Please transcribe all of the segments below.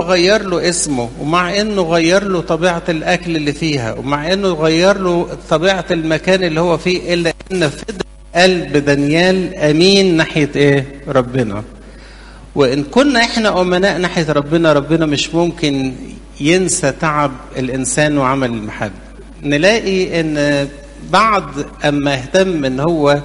غير له اسمه ومع انه غير له طبيعه الاكل اللي فيها ومع انه غير له طبيعه المكان اللي هو فيه الا ان فضل قلب دانيال امين ناحيه ايه ربنا وان كنا احنا امناء ناحيه ربنا ربنا مش ممكن ينسى تعب الانسان وعمل المحبه نلاقي ان بعد اما اهتم ان هو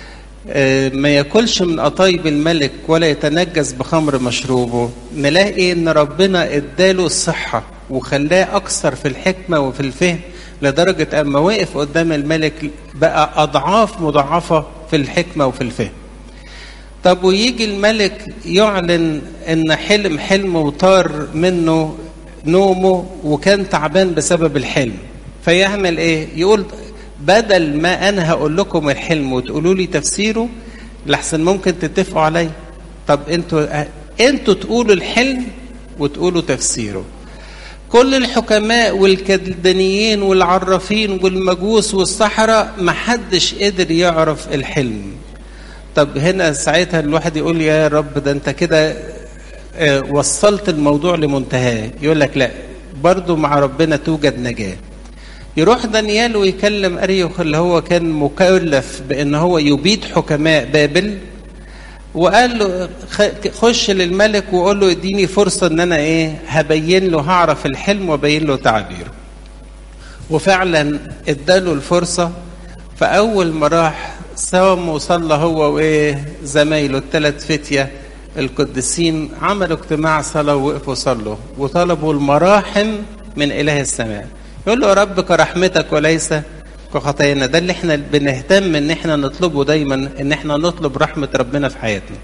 ما ياكلش من قطايب الملك ولا يتنجس بخمر مشروبه نلاقي ان ربنا اداله الصحه وخلاه اكثر في الحكمه وفي الفهم لدرجه اما وقف قدام الملك بقى اضعاف مضاعفه في الحكمه وفي الفهم طب ويجي الملك يعلن ان حلم حلم وطار منه نومه وكان تعبان بسبب الحلم فيعمل ايه يقول بدل ما انا هقول لكم الحلم وتقولوا لي تفسيره لحسن ممكن تتفقوا عليه طب انتوا انتوا تقولوا الحلم وتقولوا تفسيره كل الحكماء والكلدانيين والعرافين والمجوس والسحرة محدش قدر يعرف الحلم طب هنا ساعتها الواحد يقول يا رب ده انت كده وصلت الموضوع لمنتهاه يقول لك لا برضو مع ربنا توجد نجاه يروح دانيال ويكلم اريوخ اللي هو كان مكلف بان هو يبيد حكماء بابل وقال له خش للملك وقول له اديني فرصه ان انا ايه هبين له هعرف الحلم وابين له تعبيره وفعلا اداله الفرصه فاول ما راح صام وصلى هو وايه زمايله الثلاث فتيه القديسين عملوا اجتماع صلاه ووقفوا صلوا وطلبوا المراحم من اله السماء يقول له يا رب كرحمتك وليس كخطايانا ده اللي احنا بنهتم ان احنا نطلبه دايما ان احنا نطلب رحمه ربنا في حياتنا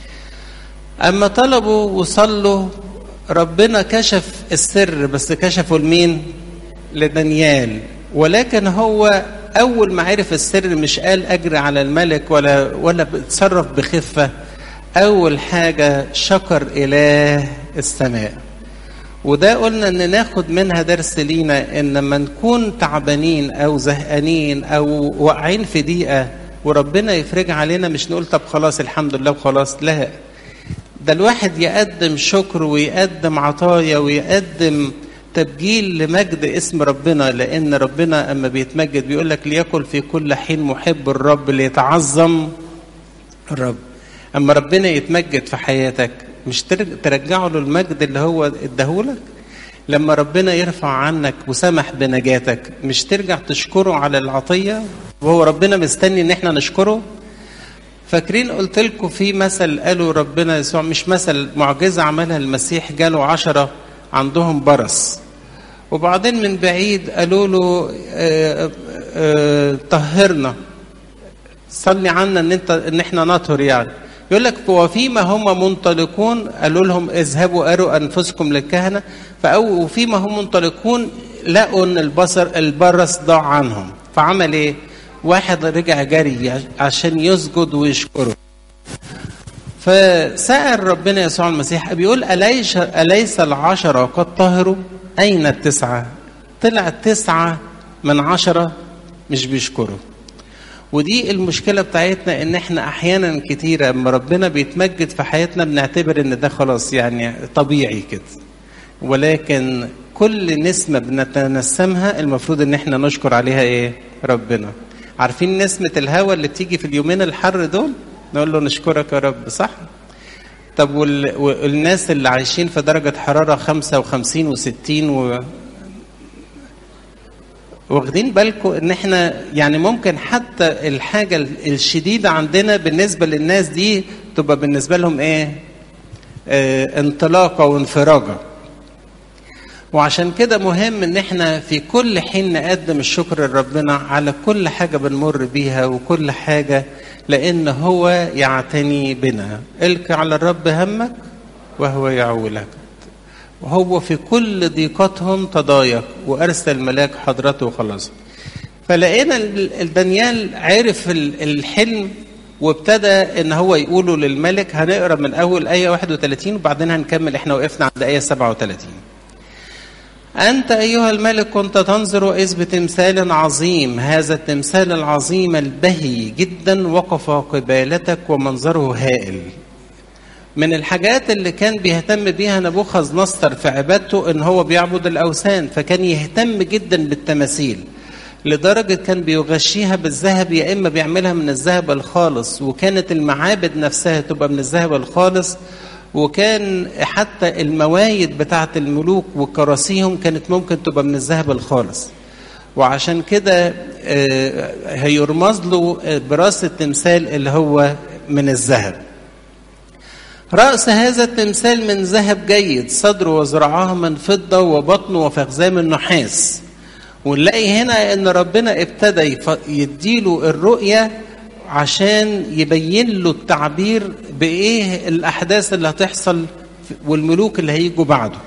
اما طلبوا وصلوا ربنا كشف السر بس كشفه لمين لدانيال ولكن هو اول ما عرف السر مش قال اجري على الملك ولا ولا اتصرف بخفه اول حاجه شكر اله السماء وده قلنا ان ناخد منها درس لينا ان لما نكون تعبانين او زهقانين او واقعين في ضيقه وربنا يفرج علينا مش نقول طب خلاص الحمد لله وخلاص لا ده الواحد يقدم شكر ويقدم عطايا ويقدم تبجيل لمجد اسم ربنا لان ربنا اما بيتمجد بيقول لك ليكن في كل حين محب الرب ليتعظم الرب اما ربنا يتمجد في حياتك مش ترجعه له المجد اللي هو اداهولك لما ربنا يرفع عنك وسمح بنجاتك مش ترجع تشكره على العطيه وهو ربنا مستني ان احنا نشكره فاكرين قلت لكم في مثل قالوا ربنا يسوع مش مثل معجزه عملها المسيح جاله عشرة عندهم برص وبعدين من بعيد قالوا له اه اه طهرنا صلي عنا ان انت ان احنا نطهر يعني يقول لك وفيما هم منطلقون قالوا لهم اذهبوا اروا انفسكم للكهنه فأو وفيما هم منطلقون لقوا ان البصر البرص ضاع عنهم فعمل ايه؟ واحد رجع جري عشان يسجد ويشكره فسأل ربنا يسوع المسيح بيقول أليس أليس العشرة قد طهروا؟ أين التسعة؟ طلع تسعة من عشرة مش بيشكروا ودي المشكله بتاعتنا ان احنا احيانا كتيره اما ربنا بيتمجد في حياتنا بنعتبر ان ده خلاص يعني طبيعي كده ولكن كل نسمه بنتنسمها المفروض ان احنا نشكر عليها ايه ربنا عارفين نسمه الهواء اللي بتيجي في اليومين الحر دول نقول له نشكرك يا رب صح طب وال... والناس اللي عايشين في درجه حراره 55 و60 و... واخدين بالكم ان احنا يعني ممكن حتى الحاجة الشديدة عندنا بالنسبة للناس دي تبقى بالنسبة لهم ايه اه انطلاقة وانفراجة وعشان كده مهم ان احنا في كل حين نقدم الشكر لربنا على كل حاجة بنمر بيها وكل حاجة لان هو يعتني بنا الك على الرب همك وهو يعولك وهو في كل ضيقتهم تضايق وارسل ملاك حضرته وخلصهم فلقينا دانيال عرف الحلم وابتدى ان هو يقوله للملك هنقرا من اول ايه 31 وبعدين هنكمل احنا وقفنا عند ايه 37 أنت أيها الملك كنت تنظر إذ بتمثال عظيم هذا التمثال العظيم البهي جدا وقف قبالتك ومنظره هائل من الحاجات اللي كان بيهتم بيها نبوخذ نصر في عبادته ان هو بيعبد الاوثان فكان يهتم جدا بالتماثيل لدرجة كان بيغشيها بالذهب يا إما بيعملها من الذهب الخالص وكانت المعابد نفسها تبقى من الذهب الخالص وكان حتى الموايد بتاعة الملوك وكراسيهم كانت ممكن تبقى من الذهب الخالص وعشان كده هيرمز له براس التمثال اللي هو من الذهب رأس هذا التمثال من ذهب جيد صدره وذراعاه من فضة وبطنه وفخذاه من نحاس ونلاقي هنا ان ربنا ابتدى يديله الرؤية عشان يبين له التعبير بايه الاحداث اللي هتحصل والملوك اللي هيجوا بعده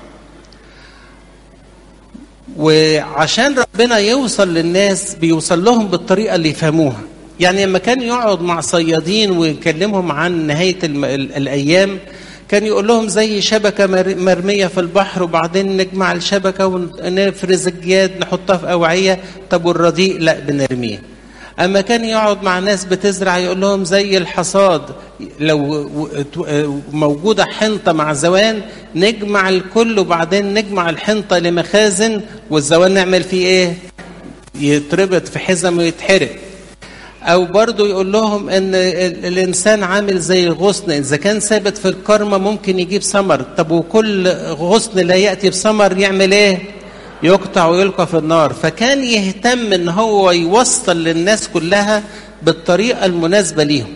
وعشان ربنا يوصل للناس بيوصل لهم بالطريقه اللي يفهموها يعني لما كان يقعد مع صيادين ويكلمهم عن نهايه الم... الايام كان يقول لهم زي شبكه مرميه في البحر وبعدين نجمع الشبكه ونفرز الجياد نحطها في اوعيه طب والرديء لا بنرميه اما كان يقعد مع ناس بتزرع يقول لهم زي الحصاد لو موجوده حنطه مع زوان نجمع الكل وبعدين نجمع الحنطه لمخازن والزوان نعمل فيه ايه يتربط في حزم ويتحرق او برضو يقول لهم ان الانسان عامل زي الغصن اذا كان ثابت في الكرمه ممكن يجيب ثمر طب وكل غصن لا ياتي بثمر يعمل ايه يقطع ويلقى في النار فكان يهتم ان هو يوصل للناس كلها بالطريقه المناسبه ليهم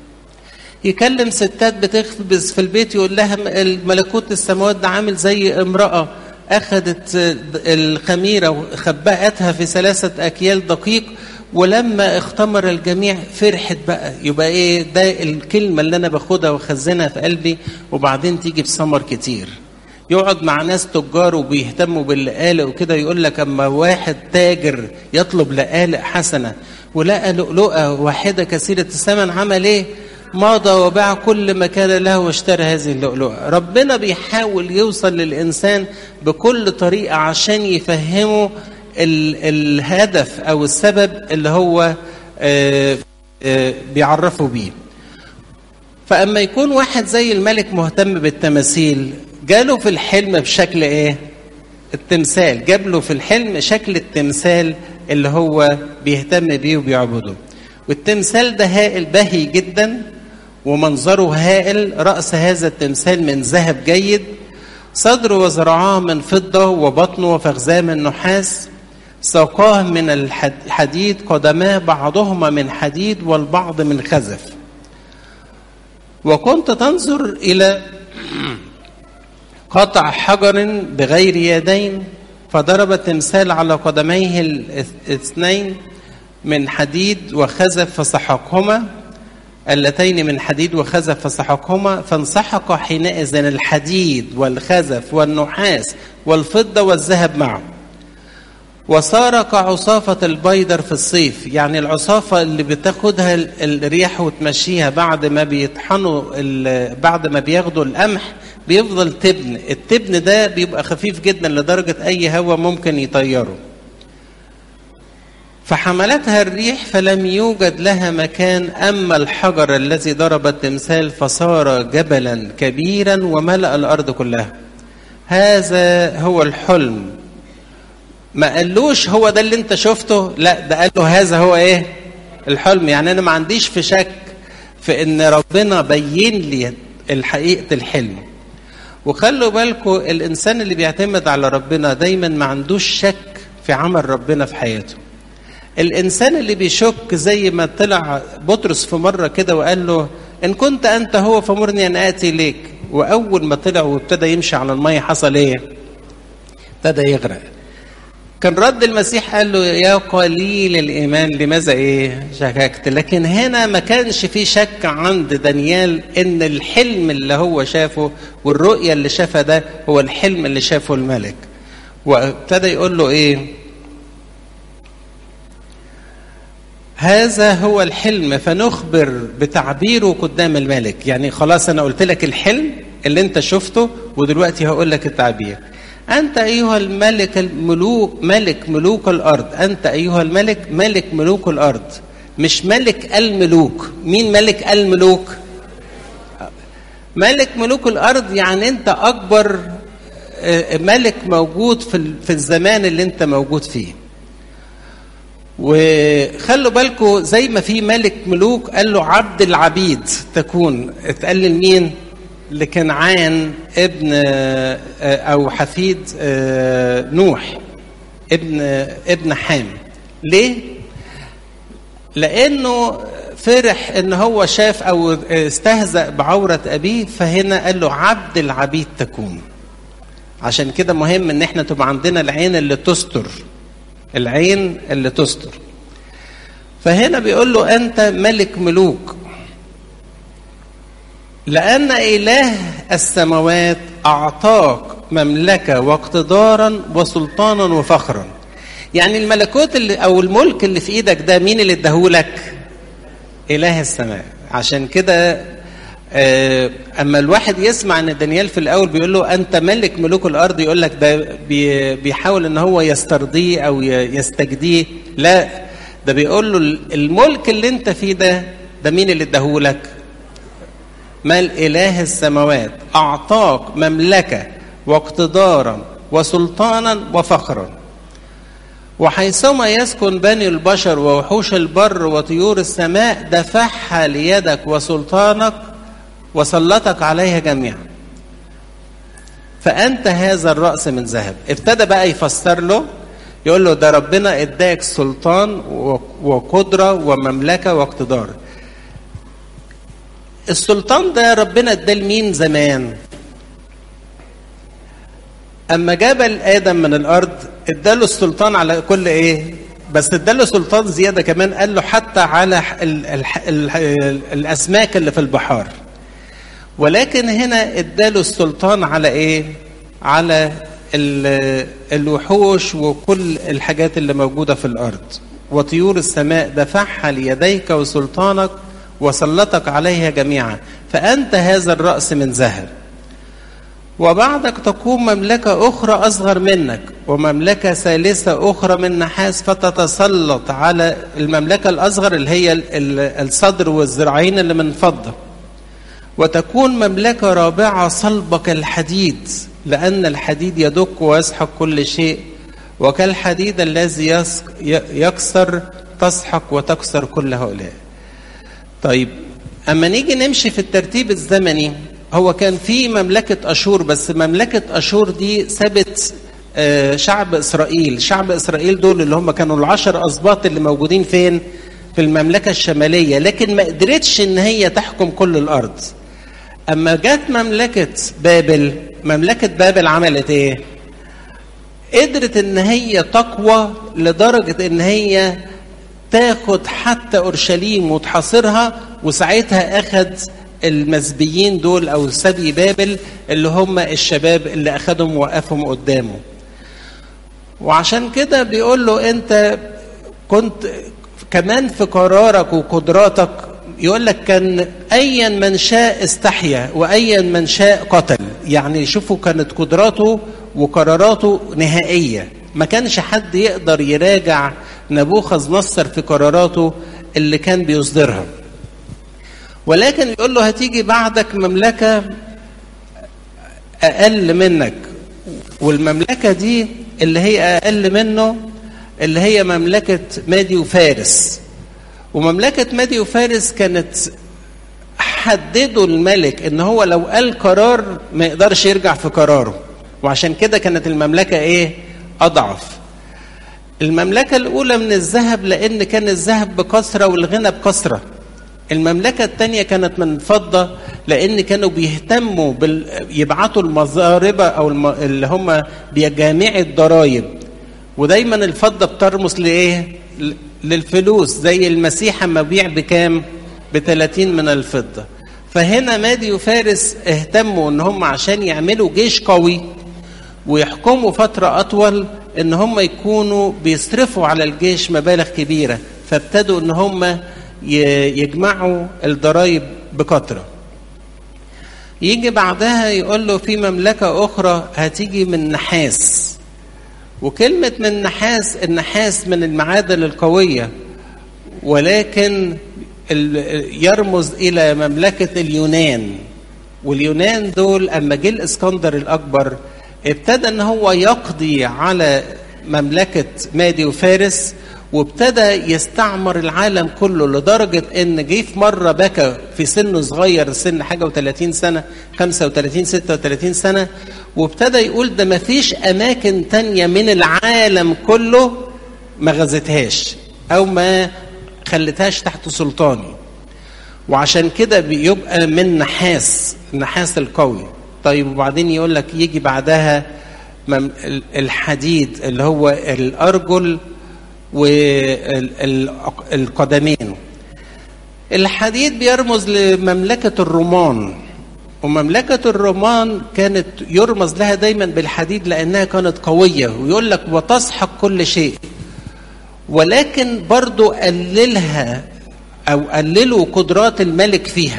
يكلم ستات بتخبز في البيت يقول لها ملكوت السماوات ده عامل زي امراه اخذت الخميره وخبأتها في ثلاثه اكيال دقيق ولما اختمر الجميع فرحت بقى يبقى ايه ده الكلمه اللي انا باخدها واخزنها في قلبي وبعدين تيجي بثمر كتير يقعد مع ناس تجار وبيهتموا باللقالق وكده يقول لك اما واحد تاجر يطلب لقالق حسنه ولقى لؤلؤه واحده كثيره الثمن عمل ايه؟ مضى وباع كل ما كان له واشترى هذه اللؤلؤه ربنا بيحاول يوصل للانسان بكل طريقه عشان يفهمه ال الهدف او السبب اللي هو آآ آآ بيعرفه بيه فاما يكون واحد زي الملك مهتم بالتماثيل جاله في الحلم بشكل ايه التمثال جاب له في الحلم شكل التمثال اللي هو بيهتم بيه وبيعبده والتمثال ده هائل بهي جدا ومنظره هائل رأس هذا التمثال من ذهب جيد صدره وذراعاه من فضة وبطنه وفخذاه من نحاس ساقاه من الحديد قدماه بعضهما من حديد والبعض من خزف وكنت تنظر إلى قطع حجر بغير يدين فضرب التمثال على قدميه الاثنين من حديد وخزف فسحقهما اللتين من حديد وخزف فسحقهما فانسحق حينئذ الحديد والخزف والنحاس والفضة والذهب معه وصار كعصافة البيدر في الصيف يعني العصافة اللي بتاخدها الرياح وتمشيها بعد ما بيطحنوا بعد ما بياخدوا القمح بيفضل تبن التبن ده بيبقى خفيف جدا لدرجة أي هواء ممكن يطيره فحملتها الريح فلم يوجد لها مكان أما الحجر الذي ضرب التمثال فصار جبلا كبيرا وملأ الأرض كلها هذا هو الحلم ما قالوش هو ده اللي انت شفته لا ده قال له هذا هو ايه الحلم يعني انا ما عنديش في شك في ان ربنا بين لي الحقيقة الحلم وخلوا بالكم الانسان اللي بيعتمد على ربنا دايما ما عندوش شك في عمل ربنا في حياته الانسان اللي بيشك زي ما طلع بطرس في مره كده وقال له ان كنت انت هو فمرني ان اتي اليك واول ما طلع وابتدى يمشي على الميه حصل ايه ابتدى يغرق كان رد المسيح قال له يا قليل الايمان لماذا ايه شككت لكن هنا ما كانش في شك عند دانيال ان الحلم اللي هو شافه والرؤيه اللي شافها ده هو الحلم اللي شافه الملك وابتدى يقول له ايه هذا هو الحلم فنخبر بتعبيره قدام الملك يعني خلاص انا قلت لك الحلم اللي انت شفته ودلوقتي هقول لك التعبير انت ايها الملك الملوك ملك ملوك الارض انت ايها الملك ملك ملوك الارض مش ملك الملوك مين ملك الملوك ملك ملوك الارض يعني انت اكبر ملك موجود في في الزمان اللي انت موجود فيه وخلوا بالكم زي ما في ملك ملوك قال له عبد العبيد تكون اتقال لمين لكنعان ابن او حفيد نوح ابن ابن حام ليه لانه فرح ان هو شاف او استهزأ بعورة ابيه فهنا قال له عبد العبيد تكون عشان كده مهم ان احنا تبقى عندنا العين اللي تستر العين اللي تستر فهنا بيقول له انت ملك ملوك لان اله السماوات اعطاك مملكه واقتدارا وسلطانا وفخرا يعني الملكوت اللي او الملك اللي في ايدك ده مين اللي اداهولك اله السماء عشان كده اما الواحد يسمع ان دانيال في الاول بيقول له انت ملك ملوك الارض يقول لك ده بيحاول ان هو يسترضيه او يستجديه لا ده بيقول له الملك اللي انت فيه ده ده مين اللي اداهولك مال اله السماوات اعطاك مملكه واقتدارا وسلطانا وفخرا وحيثما يسكن بني البشر ووحوش البر وطيور السماء دفعها ليدك وسلطانك وسلطك عليها جميعا فأنت هذا الرأس من ذهب ابتدى بقى يفسر له يقول له ده ربنا اداك سلطان وقدرة ومملكة واقتدار السلطان ده ربنا اداه لمين زمان اما جبل ادم من الارض اداله السلطان على كل ايه بس اداله سلطان زياده كمان قال له حتى على ال ال ال ال الاسماك اللي في البحار ولكن هنا اداله السلطان على ايه على الوحوش وكل الحاجات اللي موجوده في الارض وطيور السماء دفعها ليديك وسلطانك وسلطك عليها جميعا فانت هذا الراس من ذهب وبعدك تقوم مملكة أخرى أصغر منك ومملكة ثالثة أخرى من نحاس فتتسلط على المملكة الأصغر اللي هي الصدر والذراعين اللي من فضة وتكون مملكة رابعة صلبة كالحديد لأن الحديد يدق ويسحق كل شيء وكالحديد الذي يكسر تسحق وتكسر كل هؤلاء طيب أما نيجي نمشي في الترتيب الزمني هو كان في مملكة أشور بس مملكة أشور دي سابت شعب إسرائيل شعب إسرائيل دول اللي هم كانوا العشر أسباط اللي موجودين فين في المملكة الشمالية لكن ما قدرتش إن هي تحكم كل الأرض أما جت مملكة بابل مملكة بابل عملت إيه قدرت إن هي تقوى لدرجة إن هي تاخد حتى أورشليم وتحاصرها وساعتها أخد المسبيين دول او سبي بابل اللي هم الشباب اللي اخذهم ووقفهم قدامه وعشان كده بيقول له انت كنت كمان في قرارك وقدراتك يقول لك كان ايا من شاء استحيا وايا من شاء قتل يعني شوفوا كانت قدراته وقراراته نهائيه ما كانش حد يقدر يراجع نبوخذ نصر في قراراته اللي كان بيصدرها ولكن يقول له هتيجي بعدك مملكة أقل منك والمملكة دي اللي هي أقل منه اللي هي مملكة مادي وفارس ومملكة مادي وفارس كانت حددوا الملك ان هو لو قال قرار ما يقدرش يرجع في قراره وعشان كده كانت المملكة ايه اضعف المملكة الاولى من الذهب لان كان الذهب بكثرة والغنى بكثرة المملكة الثانية كانت من فضة لأن كانوا بيهتموا بال... يبعتوا المضاربة أو الم... اللي هم بجامع الضرائب ودايما الفضة بترمز لإيه؟ للفلوس زي المسيح اما بيع بكام؟ ب 30 من الفضة فهنا مادي وفارس اهتموا ان هم عشان يعملوا جيش قوي ويحكموا فترة أطول ان هم يكونوا بيصرفوا على الجيش مبالغ كبيرة فابتدوا ان هم يجمعوا الضرائب بكثرة يجي بعدها يقول له في مملكة أخرى هتيجي من نحاس وكلمة من نحاس النحاس من المعادن القوية ولكن يرمز إلى مملكة اليونان واليونان دول اما جه الاسكندر الاكبر ابتدى ان هو يقضي على مملكه مادي وفارس وابتدى يستعمر العالم كله لدرجة إن جه في مرة بكى في سن صغير سن حاجة و30 سنة 35 36 سنة وابتدى يقول ده مفيش أماكن تانية من العالم كله ما غزتهاش أو ما خلتهاش تحت سلطاني وعشان كده بيبقى من نحاس النحاس القوي طيب وبعدين يقول لك يجي بعدها الحديد اللي هو الأرجل والقدمين الحديد بيرمز لمملكة الرومان ومملكة الرومان كانت يرمز لها دايما بالحديد لأنها كانت قوية ويقول لك وتسحق كل شيء ولكن برضو قللها أو قللوا قدرات الملك فيها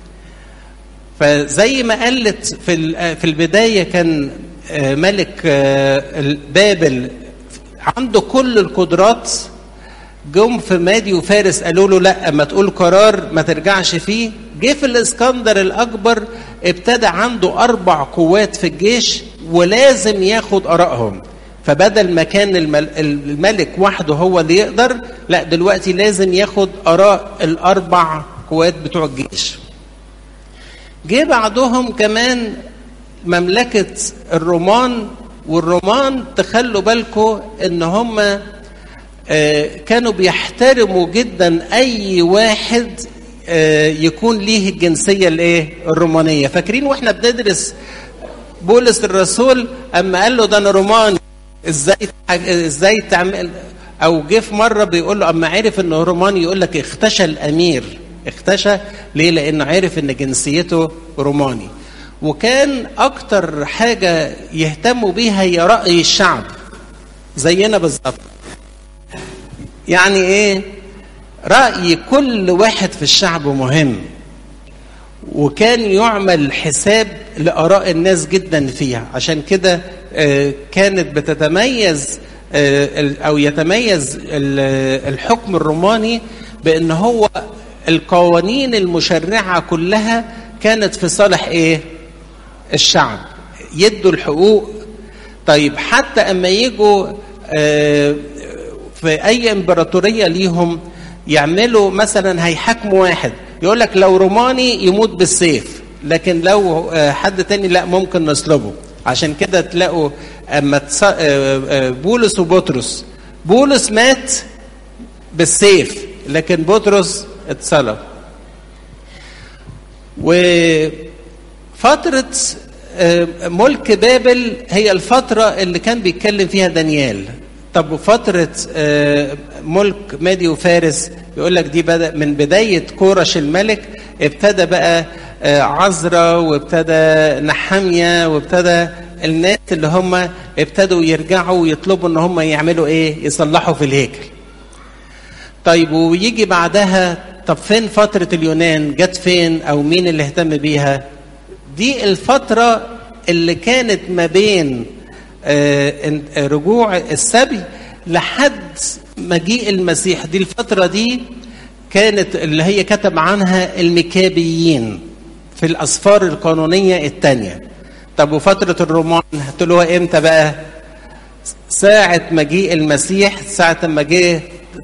فزي ما قالت في في البداية كان ملك بابل عنده كل القدرات جم في مادي وفارس قالوا له لا اما تقول قرار ما ترجعش فيه جه في الاسكندر الاكبر ابتدى عنده اربع قوات في الجيش ولازم ياخد ارائهم فبدل ما كان الملك وحده هو اللي يقدر لا دلوقتي لازم ياخد اراء الاربع قوات بتوع الجيش جه بعدهم كمان مملكه الرومان والرومان تخلوا بالكم ان هم كانوا بيحترموا جدا اي واحد يكون ليه الجنسيه الايه الرومانيه فاكرين واحنا بندرس بولس الرسول اما قال له ده انا روماني ازاي ازاي تعمل او جه في مره بيقول له اما عرف انه روماني يقول لك اختشى الامير اختشى ليه لانه عرف ان جنسيته روماني وكان اكتر حاجه يهتموا بيها هي راي الشعب زينا بالظبط يعني ايه راي كل واحد في الشعب مهم وكان يعمل حساب لاراء الناس جدا فيها عشان كده كانت بتتميز او يتميز الحكم الروماني بان هو القوانين المشرعه كلها كانت في صالح ايه الشعب يدوا الحقوق طيب حتى اما يجوا في اي امبراطوريه ليهم يعملوا مثلا هيحاكموا واحد يقول لك لو روماني يموت بالسيف لكن لو حد تاني لا ممكن نصلبه عشان كده تلاقوا اما بولس وبطرس بولس مات بالسيف لكن بطرس اتصلب وفترة ملك بابل هي الفترة اللي كان بيتكلم فيها دانيال طب وفترة ملك مادي وفارس يقول لك دي بدأ من بداية كورش الملك ابتدى بقى عزرا وابتدى نحامية وابتدى الناس اللي هم ابتدوا يرجعوا ويطلبوا ان هم يعملوا ايه يصلحوا في الهيكل طيب ويجي بعدها طب فين فترة اليونان جت فين او مين اللي اهتم بيها دي الفترة اللي كانت ما بين رجوع السبي لحد مجيء المسيح دي الفترة دي كانت اللي هي كتب عنها المكابيين في الأسفار القانونية الثانية طب وفترة الرومان هتقولوها امتى بقى ساعة مجيء المسيح ساعة ما جه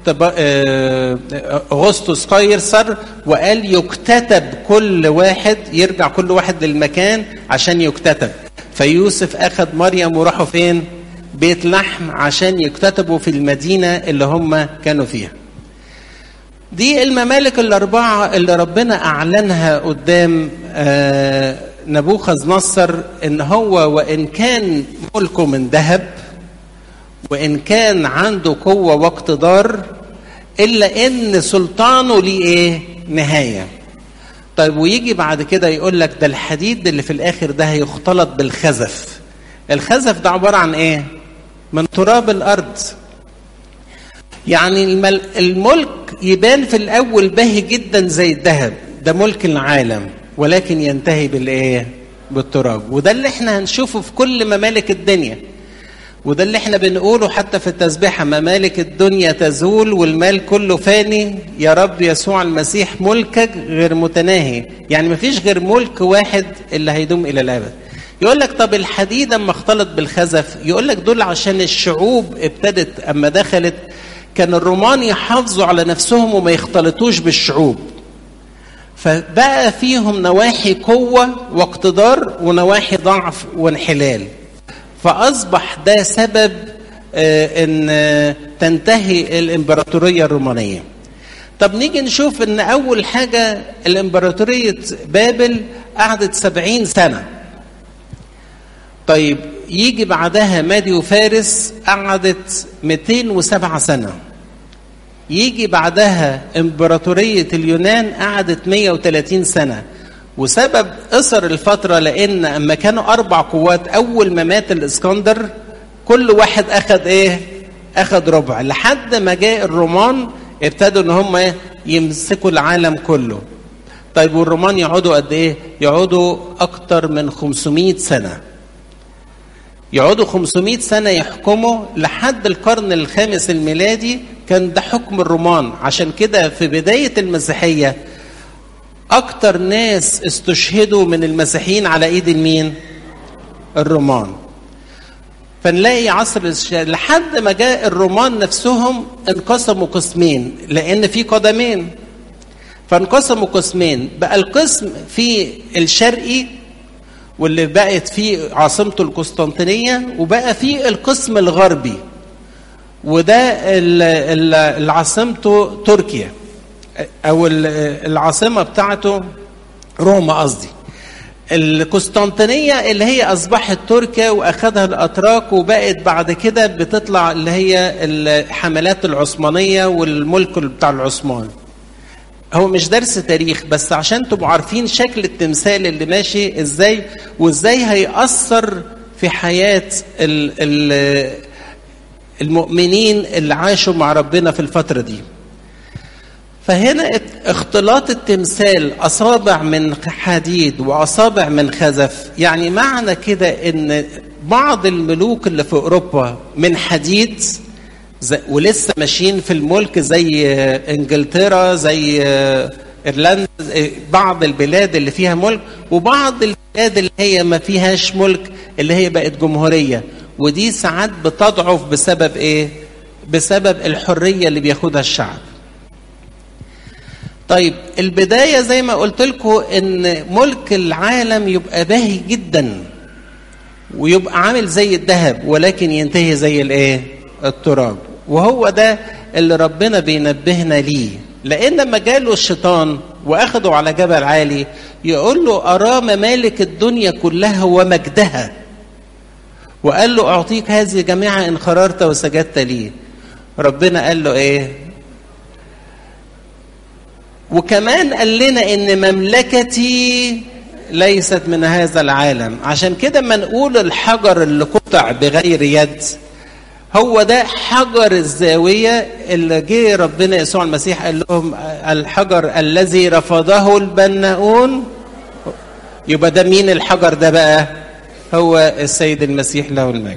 اغسطس قيصر وقال يكتتب كل واحد يرجع كل واحد للمكان عشان يكتتب فيوسف اخذ مريم وراحوا فين بيت لحم عشان يكتتبوا في المدينه اللي هم كانوا فيها دي الممالك الاربعه اللي ربنا اعلنها قدام آه نبوخذ نصر ان هو وان كان ملكه من ذهب وان كان قوه قوه واقتدار الا ان سلطانه ليه ايه نهايه طيب ويجي بعد كده يقول لك ده الحديد اللي في الاخر ده هيختلط بالخزف الخزف ده عباره عن ايه من تراب الارض يعني المل... الملك يبان في الاول باهي جدا زي الذهب ده ملك العالم ولكن ينتهي بالايه بالتراب وده اللي احنا هنشوفه في كل ممالك الدنيا وده اللي احنا بنقوله حتى في التسبيحة ممالك الدنيا تزول والمال كله فاني يا رب يسوع المسيح ملكك غير متناهي يعني مفيش غير ملك واحد اللي هيدوم إلى الأبد يقول لك طب الحديد اما اختلط بالخزف يقول لك دول عشان الشعوب ابتدت اما دخلت كان الرومان يحافظوا على نفسهم وما يختلطوش بالشعوب فبقى فيهم نواحي قوة واقتدار ونواحي ضعف وانحلال فأصبح ده سبب أن تنتهي الإمبراطورية الرومانية طب نيجي نشوف أن أول حاجة الإمبراطورية بابل قعدت سبعين سنة طيب يجي بعدها مادي وفارس قعدت 207 سنة يجي بعدها امبراطورية اليونان قعدت 130 سنة وسبب قصر الفترة لأن أما كانوا أربع قوات أول ما مات الإسكندر كل واحد أخذ إيه؟ أخذ ربع لحد ما جاء الرومان ابتدوا إن هم يمسكوا العالم كله. طيب والرومان يقعدوا قد إيه؟ يقعدوا أكتر من 500 سنة. يقعدوا 500 سنة يحكموا لحد القرن الخامس الميلادي كان ده حكم الرومان عشان كده في بداية المسيحية أكتر ناس استشهدوا من المسيحيين على إيد مين؟ الرومان فنلاقي عصر لحد ما جاء الرومان نفسهم انقسموا قسمين لأن في قدمين فانقسموا قسمين بقى القسم في الشرقي واللي بقت فيه عاصمته القسطنطينية وبقى فيه القسم الغربي وده اللي عاصمته تركيا او العاصمه بتاعته روما قصدي القسطنطينيه اللي هي اصبحت تركيا واخذها الاتراك وبقت بعد كده بتطلع اللي هي الحملات العثمانيه والملك بتاع العثمان هو مش درس تاريخ بس عشان تبقوا عارفين شكل التمثال اللي ماشي ازاي وازاي هيأثر في حياة ال ال المؤمنين اللي عاشوا مع ربنا في الفترة دي فهنا اختلاط التمثال أصابع من حديد وأصابع من خزف يعني معنى كده إن بعض الملوك اللي في أوروبا من حديد زي ولسه ماشيين في الملك زي انجلترا زي ايرلندا بعض البلاد اللي فيها ملك وبعض البلاد اللي هي ما فيهاش ملك اللي هي بقت جمهوريه ودي ساعات بتضعف بسبب ايه؟ بسبب الحريه اللي بياخدها الشعب. طيب البدايه زي ما قلت لكم ان ملك العالم يبقى باهي جدا ويبقى عامل زي الذهب ولكن ينتهي زي الايه؟ التراب وهو ده اللي ربنا بينبهنا ليه لان لما جاله الشيطان واخده على جبل عالي يقول له ارى ممالك الدنيا كلها ومجدها وقال له اعطيك هذه جميعا ان خررت وسجدت لي ربنا قال له ايه وكمان قال لنا ان مملكتي ليست من هذا العالم عشان كده ما نقول الحجر اللي قطع بغير يد هو ده حجر الزاوية اللي جه ربنا يسوع المسيح قال لهم الحجر الذي رفضه البناؤون يبقى ده مين الحجر ده بقى هو السيد المسيح له المجد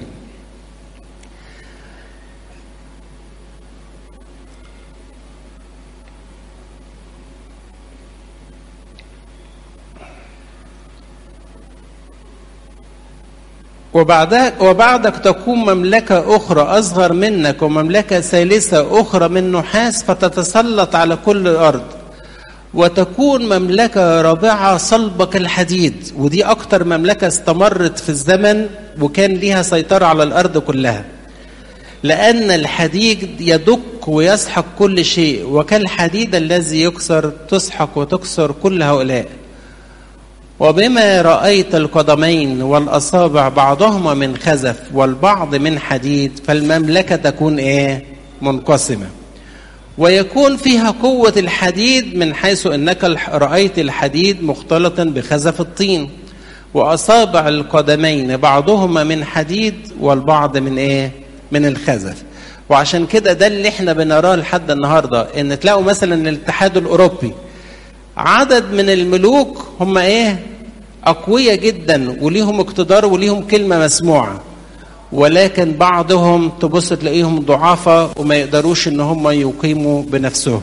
وبعدك وبعدك تكون مملكة أخرى أصغر منك ومملكة ثالثة أخرى من نحاس فتتسلط على كل الأرض وتكون مملكة رابعة صلبة الحديد ودي أكتر مملكة استمرت في الزمن وكان ليها سيطرة على الأرض كلها لأن الحديد يدك ويسحق كل شيء وكالحديد الذي يكسر تسحق وتكسر كل هؤلاء وبما رأيت القدمين والأصابع بعضهما من خزف والبعض من حديد فالمملكة تكون إيه؟ منقسمة ويكون فيها قوة الحديد من حيث أنك رأيت الحديد مختلطا بخزف الطين وأصابع القدمين بعضهما من حديد والبعض من إيه؟ من الخزف وعشان كده ده اللي احنا بنراه لحد النهارده ان تلاقوا مثلا الاتحاد الاوروبي عدد من الملوك هم ايه اقوياء جدا وليهم اقتدار وليهم كلمه مسموعه ولكن بعضهم تبص تلاقيهم ضعافة وما يقدروش ان هم يقيموا بنفسهم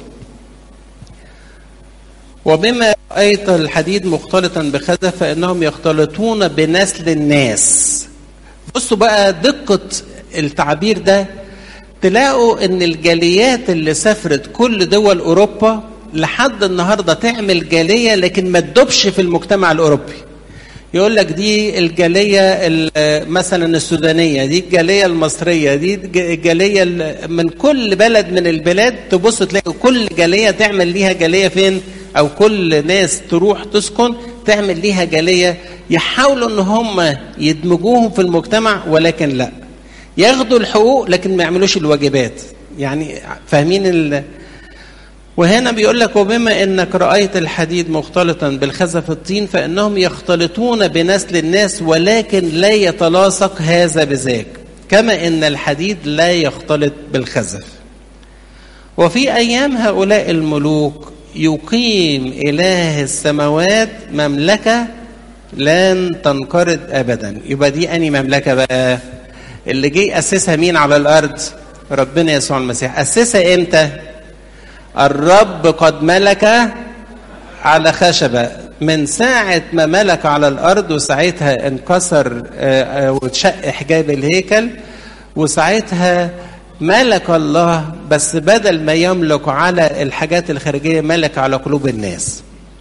وبما رأيت الحديد مختلطا بخزف فإنهم يختلطون بنسل الناس بصوا بقى دقة التعبير ده تلاقوا ان الجاليات اللي سافرت كل دول اوروبا لحد النهارده تعمل جاليه لكن ما تدوبش في المجتمع الاوروبي يقول لك دي الجاليه مثلا السودانيه دي الجاليه المصريه دي الجاليه من كل بلد من البلاد تبص تلاقي كل جاليه تعمل ليها جاليه فين او كل ناس تروح تسكن تعمل ليها جاليه يحاولوا ان هم يدمجوهم في المجتمع ولكن لا ياخدوا الحقوق لكن ما يعملوش الواجبات يعني فاهمين ال... وهنا بيقول لك وبما انك رايت الحديد مختلطا بالخزف الطين فانهم يختلطون بنسل الناس ولكن لا يتلاصق هذا بذاك كما ان الحديد لا يختلط بالخزف وفي ايام هؤلاء الملوك يقيم اله السماوات مملكه لن تنقرض ابدا يبقى دي اني مملكه بقى اللي جه اسسها مين على الارض ربنا يسوع المسيح اسسها امتى الرب قد ملك على خشبه من ساعة ما ملك على الأرض وساعتها انكسر واتشق حجاب الهيكل وساعتها ملك الله بس بدل ما يملك على الحاجات الخارجية ملك على قلوب الناس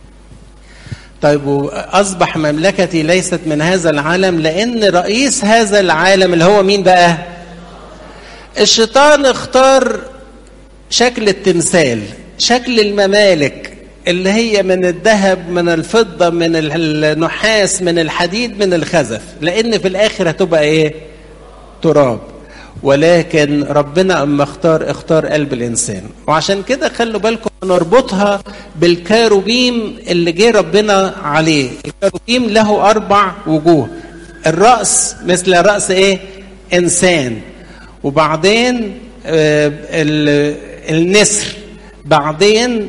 طيب وأصبح مملكتي ليست من هذا العالم لأن رئيس هذا العالم اللي هو مين بقى الشيطان اختار شكل التمثال شكل الممالك اللي هي من الذهب من الفضة من النحاس من الحديد من الخزف لأن في الآخر هتبقى إيه تراب ولكن ربنا اما اختار اختار قلب الانسان وعشان كده خلوا بالكم نربطها بالكاروبيم اللي جه ربنا عليه الكاروبيم له اربع وجوه الراس مثل راس ايه انسان وبعدين آه النسر بعدين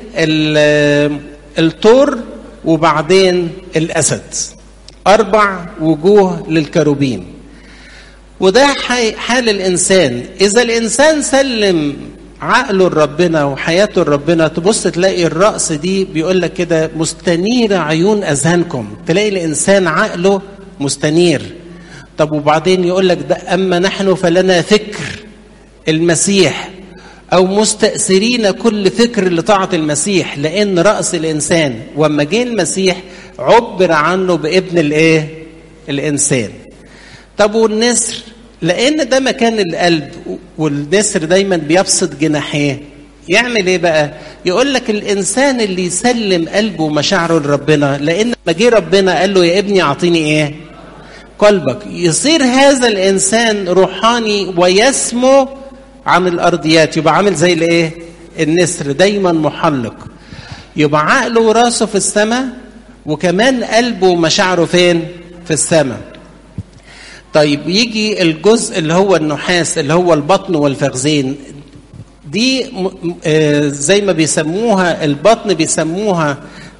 الطور وبعدين الاسد اربع وجوه للكاروبيم وده حال الانسان اذا الانسان سلم عقله لربنا وحياته لربنا تبص تلاقي الراس دي بيقول لك كده مستنيره عيون اذهانكم تلاقي الانسان عقله مستنير طب وبعدين يقول لك ده اما نحن فلنا فكر المسيح او مستأثرين كل فكر لطاعة المسيح لان رأس الانسان وما جه المسيح عبر عنه بابن الايه الانسان طب والنسر لان ده مكان القلب والنسر دايما بيبسط جناحيه يعمل ايه بقى يقول لك الانسان اللي يسلم قلبه ومشاعره لربنا لان ما جه ربنا قال له يا ابني اعطيني ايه قلبك يصير هذا الانسان روحاني ويسمو عن الارضيات يبقى عامل زي الايه النسر دايما محلق يبقى عقله وراسه في السماء وكمان قلبه ومشاعره فين في السماء طيب يجي الجزء اللي هو النحاس اللي هو البطن والفخذين دي زي ما بيسموها البطن بيسموها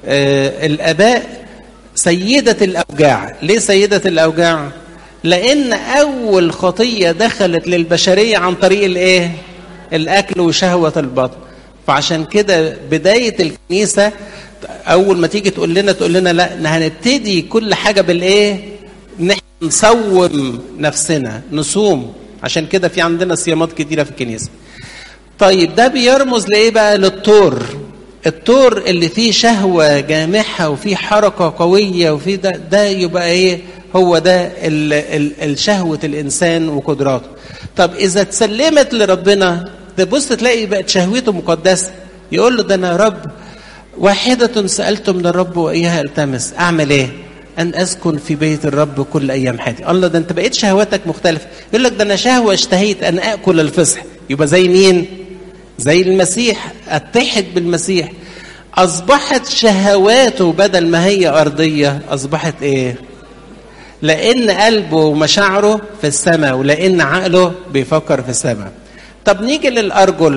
الاباء سيدة الاوجاع ليه سيدة الاوجاع لان اول خطية دخلت للبشرية عن طريق الايه الاكل وشهوة البطن فعشان كده بداية الكنيسة اول ما تيجي تقول لنا تقول لنا لا هنبتدي كل حاجة بالايه نحن نصوم نفسنا نصوم عشان كده في عندنا صيامات كتيرة في الكنيسة طيب ده بيرمز لايه بقى للطور الطور اللي فيه شهوة جامحة وفيه حركة قوية وفيه ده ده يبقى ايه هو ده ال ال الشهوة الإنسان وقدراته طب إذا تسلمت لربنا تبص تلاقي بقت شهوته مقدسة يقول له ده أنا رب واحدة سألت من الرب وإياها التمس أعمل إيه أن أسكن في بيت الرب كل أيام حياتي الله ده أنت بقيت شهواتك مختلفة يقول لك ده أنا شهوة اشتهيت أن أكل الفصح يبقى زي مين زي المسيح اتحد بالمسيح أصبحت شهواته بدل ما هي أرضية أصبحت إيه لأن قلبه ومشاعره في السماء ولأن عقله بيفكر في السماء طب نيجي للأرجل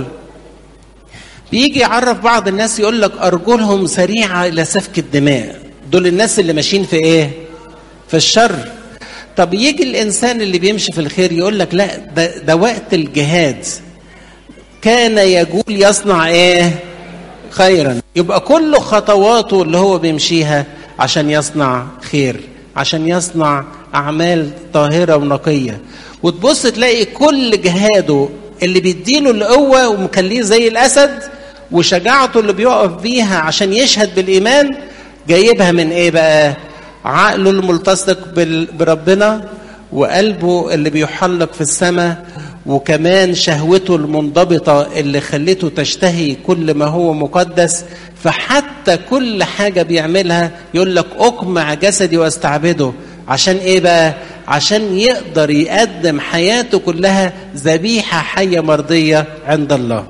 بيجي يعرف بعض الناس يقول لك أرجلهم سريعة إلى سفك الدماء دول الناس اللي ماشيين في إيه في الشر طب يجي الانسان اللي بيمشي في الخير يقول لك لا ده, ده وقت الجهاد كان يقول يصنع ايه خيرا يبقى كل خطواته اللي هو بيمشيها عشان يصنع خير عشان يصنع اعمال طاهره ونقيه وتبص تلاقي كل جهاده اللي بيديله القوه ومخليه زي الاسد وشجاعته اللي بيقف بيها عشان يشهد بالايمان جايبها من ايه بقى عقله الملتصق بربنا وقلبه اللي بيحلق في السماء وكمان شهوته المنضبطة اللي خلته تشتهي كل ما هو مقدس فحتى كل حاجة بيعملها يقول لك أقمع جسدي واستعبده عشان إيه بقى؟ عشان يقدر يقدم حياته كلها ذبيحة حية مرضية عند الله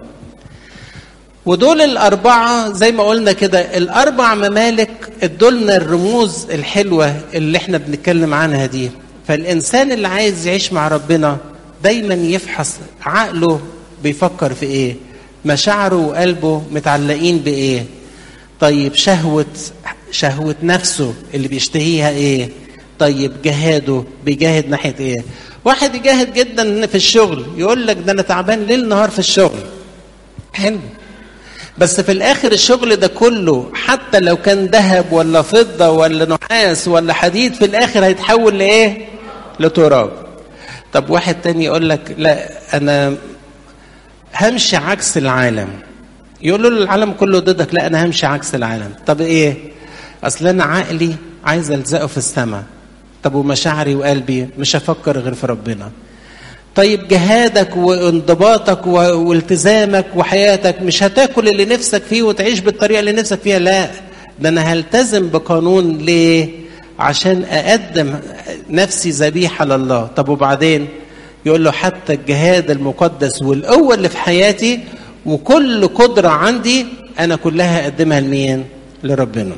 ودول الأربعة زي ما قلنا كده الأربع ممالك ادولنا الرموز الحلوة اللي احنا بنتكلم عنها دي فالإنسان اللي عايز يعيش مع ربنا دايما يفحص عقله بيفكر في ايه مشاعره وقلبه متعلقين بايه طيب شهوة شهوة نفسه اللي بيشتهيها ايه طيب جهاده بيجاهد ناحية ايه واحد يجاهد جدا في الشغل يقول لك ده انا تعبان ليل نهار في الشغل حلو بس في الاخر الشغل ده كله حتى لو كان ذهب ولا فضة ولا نحاس ولا حديد في الاخر هيتحول لايه لتراب طب واحد تاني يقول لك لا انا همشي عكس العالم يقول له العالم كله ضدك لا انا همشي عكس العالم طب ايه اصل انا عقلي عايز الزقه في السماء طب ومشاعري وقلبي مش هفكر غير في ربنا طيب جهادك وانضباطك والتزامك وحياتك مش هتاكل اللي نفسك فيه وتعيش بالطريقه اللي نفسك فيها لا ده انا هلتزم بقانون ليه عشان اقدم نفسي ذبيحه لله طب وبعدين يقول له حتى الجهاد المقدس والقوه اللي في حياتي وكل قدره عندي انا كلها اقدمها لمين لربنا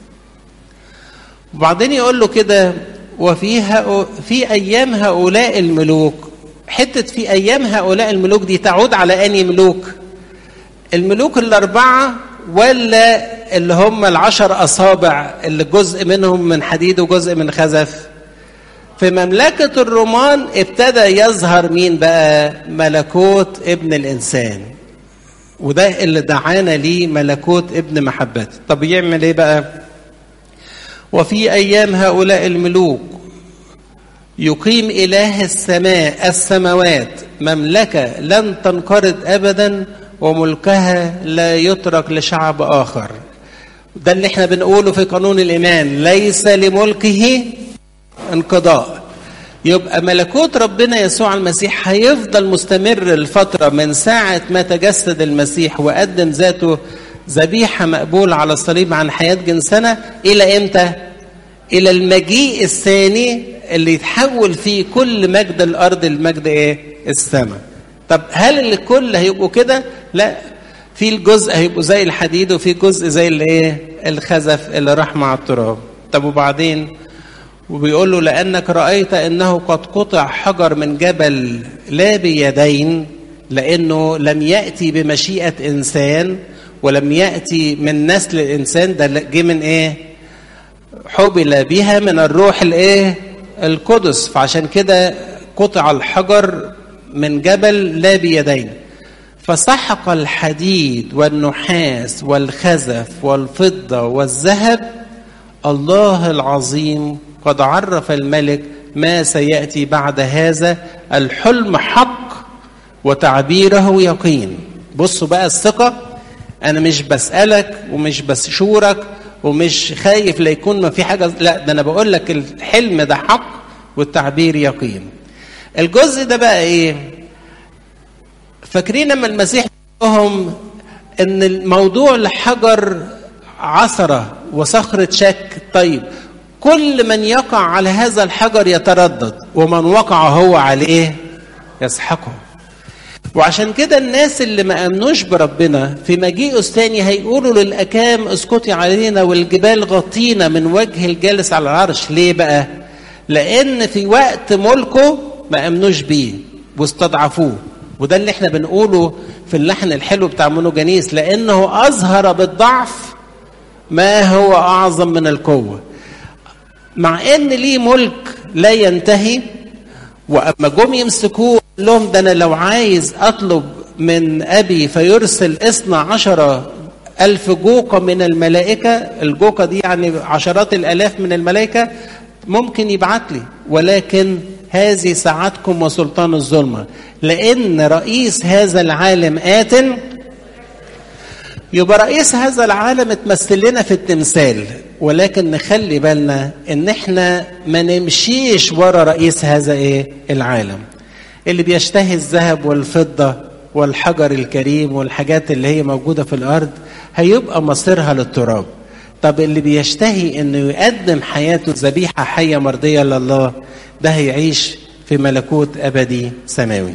وبعدين يقول له كده وفي في ايام هؤلاء الملوك حته في ايام هؤلاء الملوك دي تعود على اني ملوك الملوك الاربعه ولا اللي هم العشر اصابع اللي جزء منهم من حديد وجزء من خزف في مملكة الرومان ابتدى يظهر مين بقى ملكوت ابن الإنسان وده اللي دعانا ليه ملكوت ابن محبته طب يعمل ايه بقى وفي أيام هؤلاء الملوك يقيم إله السماء السماوات مملكة لن تنقرض أبدا وملكها لا يترك لشعب آخر ده اللي احنا بنقوله في قانون الإيمان ليس لملكه انقضاء يبقى ملكوت ربنا يسوع المسيح هيفضل مستمر الفترة من ساعة ما تجسد المسيح وقدم ذاته ذبيحة مقبولة على الصليب عن حياة جنسنا إلى إمتى؟ إلى المجيء الثاني اللي يتحول فيه كل مجد الأرض المجد إيه؟ السماء. طب هل الكل هيبقوا كده؟ لا في الجزء هيبقوا زي الحديد وفي جزء زي الايه؟ الخزف اللي راح مع التراب. طب وبعدين وبيقول له لأنك رأيت أنه قد قطع حجر من جبل لا بيدين لأنه لم يأتي بمشيئة إنسان ولم يأتي من نسل الإنسان ده جه من إيه؟ حبل بها من الروح الإيه؟ القدس فعشان كده قطع الحجر من جبل لا بيدين فسحق الحديد والنحاس والخزف والفضة والذهب الله العظيم قد عرف الملك ما سياتي بعد هذا الحلم حق وتعبيره يقين بصوا بقى الثقه انا مش بسالك ومش بشورك ومش خايف لا يكون ما في حاجه لا ده انا بقول لك الحلم ده حق والتعبير يقين الجزء ده بقى ايه فاكرين لما المسيح لهم ان الموضوع الحجر عثره وصخره شك طيب كل من يقع على هذا الحجر يتردد ومن وقع هو عليه يسحقه وعشان كده الناس اللي ما امنوش بربنا في مجيئه الثاني هيقولوا للاكام اسكتي علينا والجبال غطينا من وجه الجالس على العرش ليه بقى لان في وقت ملكه ما امنوش بيه واستضعفوه وده اللي احنا بنقوله في اللحن الحلو بتاع مونوجانيس لانه اظهر بالضعف ما هو اعظم من القوه مع ان ليه ملك لا ينتهي واما جم يمسكوه قال لهم ده انا لو عايز اطلب من ابي فيرسل اثنا عشر الف جوقة من الملائكة الجوقة دي يعني عشرات الالاف من الملائكة ممكن يبعت لي ولكن هذه ساعتكم وسلطان الظلمة لأن رئيس هذا العالم آت يبقى رئيس هذا العالم اتمثل لنا في التمثال ولكن نخلي بالنا ان احنا ما نمشيش ورا رئيس هذا ايه العالم اللي بيشتهي الذهب والفضة والحجر الكريم والحاجات اللي هي موجودة في الأرض هيبقى مصيرها للتراب طب اللي بيشتهي انه يقدم حياته ذبيحة حية مرضية لله ده هيعيش في ملكوت أبدي سماوي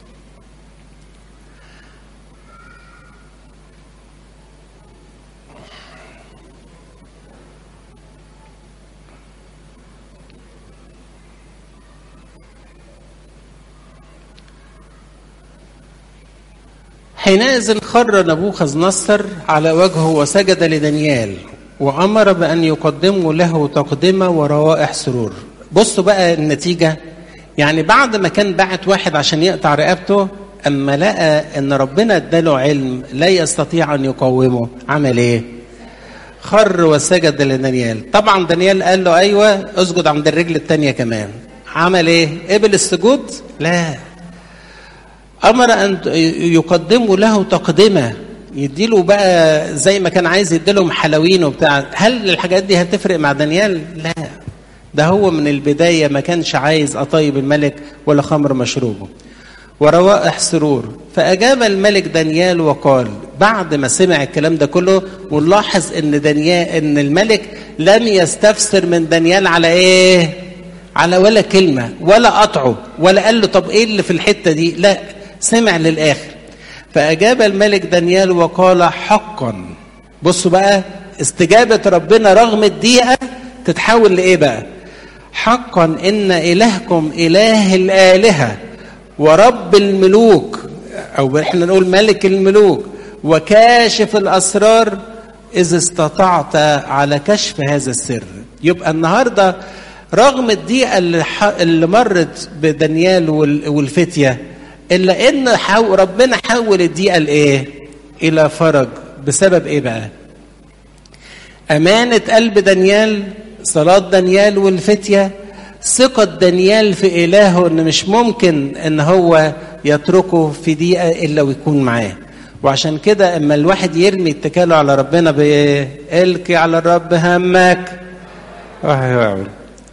حينئذ خر نبوخذ نصر على وجهه وسجد لدانيال وأمر بأن يقدموا له تقدمة وروائح سرور بصوا بقى النتيجة يعني بعد ما كان بعت واحد عشان يقطع رقبته أما لقى أن ربنا اداله علم لا يستطيع أن يقومه عمل إيه؟ خر وسجد لدانيال طبعا دانيال قال له أيوة اسجد عند الرجل التانية كمان عمل إيه؟ قبل السجود؟ لا امر ان يقدموا له تقدمه يديله بقى زي ما كان عايز يديلهم حلوين وبتاع هل الحاجات دي هتفرق مع دانيال لا ده هو من البدايه ما كانش عايز اطيب الملك ولا خمر مشروبه وروائح سرور فاجاب الملك دانيال وقال بعد ما سمع الكلام ده كله ونلاحظ ان دانيال ان الملك لم يستفسر من دانيال على ايه على ولا كلمه ولا قطعه ولا قال له طب ايه اللي في الحته دي لا سمع للآخر فأجاب الملك دانيال وقال حقا بصوا بقى استجابة ربنا رغم الدقيقة تتحول لإيه بقى حقا إن إلهكم إله الآلهة ورب الملوك أو إحنا نقول ملك الملوك وكاشف الأسرار إذ استطعت على كشف هذا السر يبقى النهاردة رغم الدقيقة اللي, اللي مرت بدانيال والفتية الا ان حو ربنا حول الدقيقه لايه الى فرج بسبب ايه بقى امانه قلب دانيال صلاه دانيال والفتيه ثقة دانيال في إلهه إن مش ممكن إن هو يتركه في دقيقة إلا ويكون معاه وعشان كده اما الواحد يرمي اتكاله على ربنا بايه القي على الرب همك وهيعمل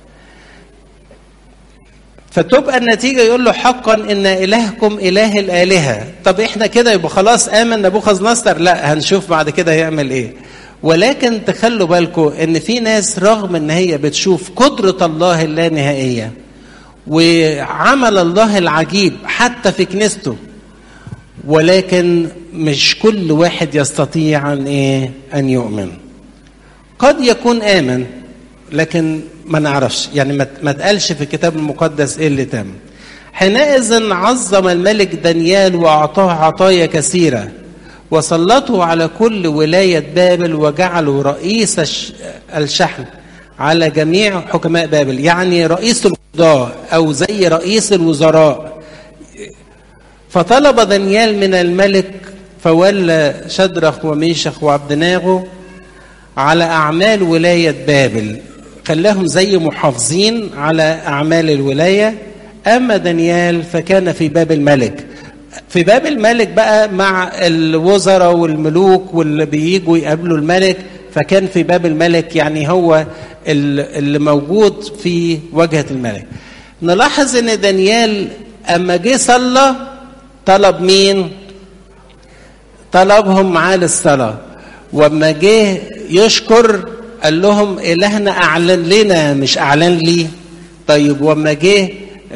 فتبقى النتيجه يقول له حقا ان الهكم اله الالهه طب احنا كده يبقى خلاص امن نبوخذ نصر لا هنشوف بعد كده هيعمل ايه ولكن تخلوا بالكم ان في ناس رغم ان هي بتشوف قدره الله اللانهائيه وعمل الله العجيب حتى في كنيسته ولكن مش كل واحد يستطيع ان ايه ان يؤمن قد يكون امن لكن ما نعرفش يعني ما تقالش في الكتاب المقدس ايه اللي تم حينئذ عظم الملك دانيال واعطاه عطايا كثيره وسلطه على كل ولايه بابل وجعله رئيس الشحن على جميع حكماء بابل يعني رئيس القضاة او زي رئيس الوزراء فطلب دانيال من الملك فولى شدرخ وميشخ وعبدناغو على اعمال ولايه بابل خلاهم زي محافظين على أعمال الولاية أما دانيال فكان في باب الملك في باب الملك بقى مع الوزراء والملوك واللي بييجوا يقابلوا الملك فكان في باب الملك يعني هو اللي موجود في واجهة الملك نلاحظ ان دانيال اما جه صلى طلب مين طلبهم معاه للصلاة واما جه يشكر قال لهم إلهنا أعلن لنا مش أعلن لي طيب وما جه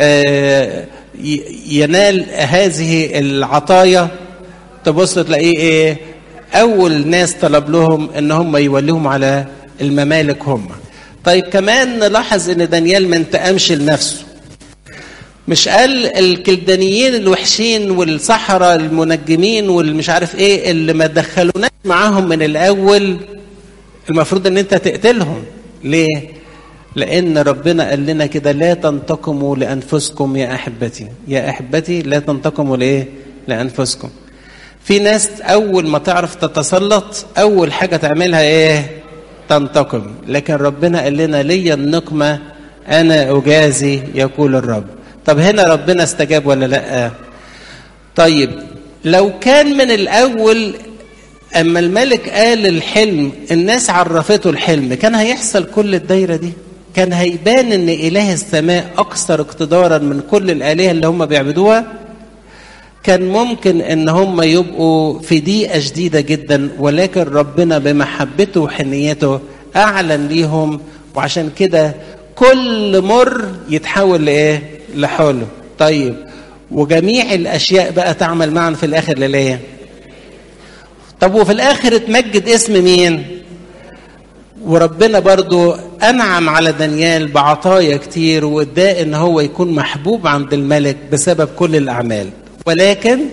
ينال هذه العطايا تبص تلاقيه ايه اول ناس طلب لهم ان هم يوليهم على الممالك هم طيب كمان نلاحظ ان دانيال ما انتقمش لنفسه مش قال الكلدانيين الوحشين والسحرة المنجمين والمش عارف ايه اللي ما دخلوناش معاهم من الاول المفروض ان انت تقتلهم ليه لأن ربنا قال لنا كده لا تنتقموا لأنفسكم يا أحبتي يا أحبتي لا تنتقموا لإيه لأنفسكم في ناس أول ما تعرف تتسلط أول حاجة تعملها إيه تنتقم لكن ربنا قال لنا لي النقمة أنا أجازي يقول الرب طب هنا ربنا استجاب ولا لأ طيب لو كان من الأول أما الملك قال الحلم الناس عرفته الحلم كان هيحصل كل الدايرة دي كان هيبان ان اله السماء اكثر اقتدارا من كل الالهه اللي هم بيعبدوها كان ممكن ان هم يبقوا في ضيقه شديده جدا ولكن ربنا بمحبته وحنيته اعلن ليهم وعشان كده كل مر يتحول لايه لحلو طيب وجميع الاشياء بقى تعمل معا في الاخر للايه طب وفي الاخر اتمجد اسم مين وربنا برضو انعم على دانيال بعطايا كتير واداه ان هو يكون محبوب عند الملك بسبب كل الاعمال ولكن